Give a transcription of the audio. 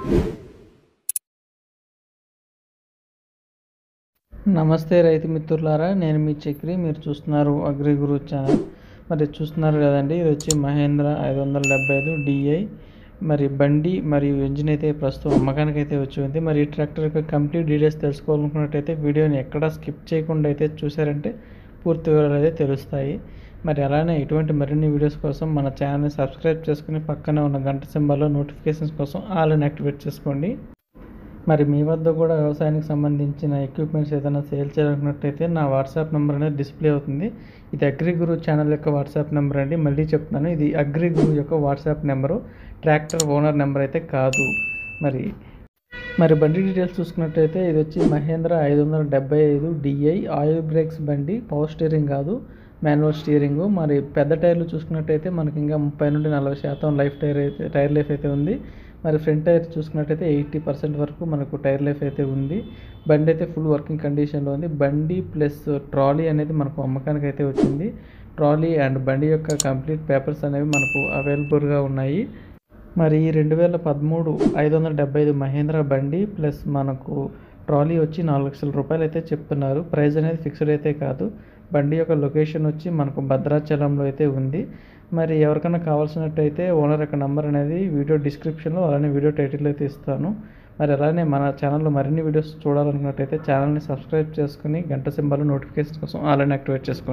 నమస్తే రైతు మిత్రులారా నేను మీ చక్రి మీరు చూస్తున్నారు అగ్రి గురు ఛానల్ మరి చూస్తున్నారు కదండి ఇది వచ్చి మహేంద్ర ఐదు వందల డెబ్బై ఐదు డిఐ మరి బండి మరియు ఇంజిన్ అయితే ప్రస్తుతం అమ్మకానికి అయితే వచ్చి ఉంది మరి ఈ ట్రాక్టర్ యొక్క కంప్లీట్ డీటెయిల్స్ తెలుసుకోవాలనుకున్నట్టయితే వీడియోని ఎక్కడా స్కిప్ చేయకుండా అయితే చూసారంటే పూర్తి వివరాలు అయితే తెలుస్తాయి మరి అలానే ఇటువంటి మరిన్ని వీడియోస్ కోసం మన ఛానల్ని సబ్స్క్రైబ్ చేసుకుని పక్కనే ఉన్న గంట సింబల్లో నోటిఫికేషన్స్ కోసం ఆల్ అని యాక్టివేట్ చేసుకోండి మరి మీ వద్ద కూడా వ్యవసాయానికి సంబంధించిన ఎక్విప్మెంట్స్ ఏదైనా సేల్ చేయాలనుకున్నట్టయితే నా వాట్సాప్ నెంబర్ అనేది డిస్ప్లే అవుతుంది ఇది అగ్రి గురు ఛానల్ యొక్క వాట్సాప్ నెంబర్ అండి మళ్ళీ చెప్తున్నాను ఇది అగ్రి గురు యొక్క WhatsApp number tractor owner number అయితే కాదు మరి మరి బండి డీటెయిల్స్ చూసుకున్నట్టయితే ఇది వచ్చి మహేంద్ర ఐదు వందల డెబ్బై ఐదు డిఐ ఆయిల్ బ్రేక్స్ బండి పవర్ స్టీరింగ్ కాదు మాన్యువల్ స్టీరింగ్ మరి పెద్ద టైర్లు చూసుకున్నట్టయితే మనకి ఇంకా ముప్పై నుండి నలభై శాతం లైఫ్ టైర్ అయితే టైర్ లైఫ్ అయితే ఉంది మరి ఫ్రంట్ టైర్ చూసుకున్నట్టయితే ఎయిటీ పర్సెంట్ వరకు మనకు టైర్ లైఫ్ అయితే ఉంది బండి అయితే ఫుల్ వర్కింగ్ కండిషన్లో ఉంది బండి ప్లస్ ట్రాలీ అనేది మనకు అమ్మకానికి అయితే వచ్చింది ట్రాలీ అండ్ బండి యొక్క కంప్లీట్ పేపర్స్ అనేవి మనకు అవైలబుల్గా ఉన్నాయి మరి ఈ రెండు వేల పదమూడు ఐదు వందల డెబ్బై ఐదు మహేంద్ర బండి ప్లస్ మనకు ట్రాలీ వచ్చి నాలుగు లక్షల రూపాయలు అయితే చెప్తున్నారు ప్రైస్ అనేది ఫిక్స్డ్ అయితే కాదు బండి యొక్క లొకేషన్ వచ్చి మనకు భద్రాచలంలో అయితే ఉంది మరి ఎవరికైనా కావాల్సినట్టయితే ఓనర్ యొక్క నంబర్ అనేది వీడియో డిస్క్రిప్షన్లో అలానే వీడియో టైటిల్ అయితే ఇస్తాను మరి అలానే మన ఛానల్లో మరిన్ని వీడియోస్ చూడాలనుకున్నట్టయితే ఛానల్ని సబ్స్క్రైబ్ చేసుకుని గంట సింబల్ నోటిఫికేషన్ కోసం అలానే యాక్టివేట్ చేసుకోండి